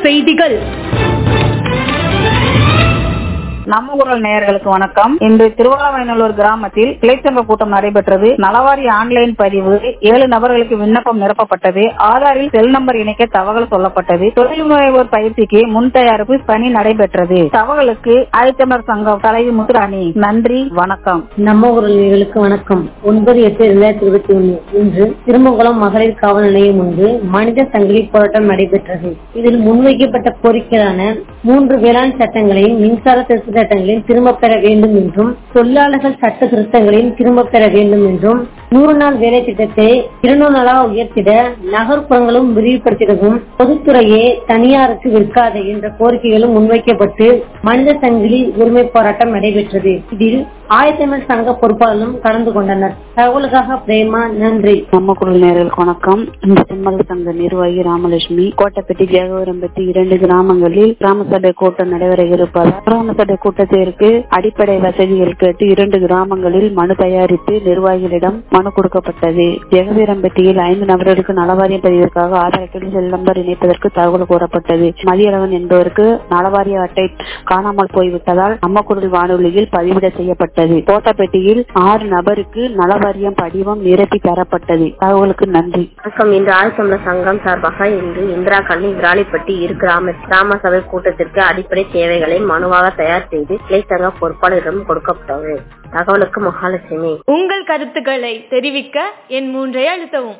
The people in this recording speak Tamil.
செய்திகள் நம்ம குரல் நேயர்களுக்கு வணக்கம் இன்று திருவாலவாயநல்லூர் கிராமத்தில் கிளைச்சங்க கூட்டம் நடைபெற்றது நலவாரி ஆன்லைன் பதிவு ஏழு நபர்களுக்கு விண்ணப்பம் நிரப்பப்பட்டது ஆதாரில் செல் நம்பர் இணைக்க தகவல் சொல்லப்பட்டது தொழில் முனைவோர் பயிற்சிக்கு முன் தயாரிப்பு பணி நடைபெற்றது தகவலுக்கு ஆயத்தமர் சங்கம் தலைவி முத்துராணி நன்றி வணக்கம் நம்ம உறவுகளுக்கு வணக்கம் ஒன்பது எட்டு இரண்டாயிரத்தி இருபத்தி ஒண்ணு இன்று திருமங்கலம் மகளிர் காவல் நிலையம் முன்பு மனித சங்கிலி போராட்டம் நடைபெற்றது இதில் முன்வைக்கப்பட்ட கோரிக்கைகளான மூன்று வேளாண் சட்டங்களையும் மின்சார திருத்த சட்டங்களையும் திரும்பப் பெற வேண்டும் என்றும் தொழிலாளர்கள் சட்ட திருத்தங்களையும் திரும்பப் பெற வேண்டும் என்றும் நூறு நாள் வேலை திட்டத்தை இருநூறு நாளாக உயர்த்திட நகர்ப்புறங்களும் விரிவுபடுத்திடவும் பொதுத்துறையே தனியாருக்கு விற்காது என்ற கோரிக்கைகளும் முன்வைக்கப்பட்டு மனித சங்கிலி உரிமை போராட்டம் நடைபெற்றது இதில் ஆயத்தமிழ் சங்க பொறுப்பாளர்களும் கலந்து கொண்டனர் தகவலுக்காக பிரேமா நன்றி நம்ம குரல் நேயர்களுக்கு வணக்கம் இந்த செம்மல் சங்க நிர்வாகி ராமலட்சுமி கோட்டைப்பட்டி ஜெகவரம்பட்டி இரண்டு கிராமங்களில் கிராம சபை கூட்டம் நடைபெற இருப்பதால் கிராம சபை கூட்டத்திற்கு அடிப்படை வசதிகள் கேட்டு இரண்டு கிராமங்களில் மனு தயாரித்து நிர்வாகிகளிடம் மனு கொடுக்கப்பட்டது ஜெகவீரம்பட்டியில் ஐந்து நபர்களுக்கு நலவாரியம் பதிவிற்காக ஆதார் அட்டையில் செல் நம்பர் இணைப்பதற்கு தகவல் கூறப்பட்டது மதியளவன் என்பவருக்கு நலவாரிய அட்டை காணாமல் போய்விட்டதால் நம்ம குரல் வானொலியில் பதிவிட செய்யப்பட்டது கோட்டப்பட்டியில் ஆறு நபருக்கு நலவாரியம் படிவம் நிரப்பி தரப்பட்டது தகவலுக்கு நன்றி வணக்கம் இன்று ஆழ்சம்பள சங்கம் சார்பாக இன்று இந்திரா காலனி விராலிப்பட்டி இரு கிராம கிராம சபை கூட்டத்திற்கு அடிப்படை தேவைகளை மனுவாக தயார் செய்து கிளை சங்க பொறுப்பாளரிடம் கொடுக்கப்பட்டது தகவலுக்கு மகாலட்சுமி உங்கள் கருத்துக்களை தெரிவிக்க என் மூன்றை அழுத்தவும்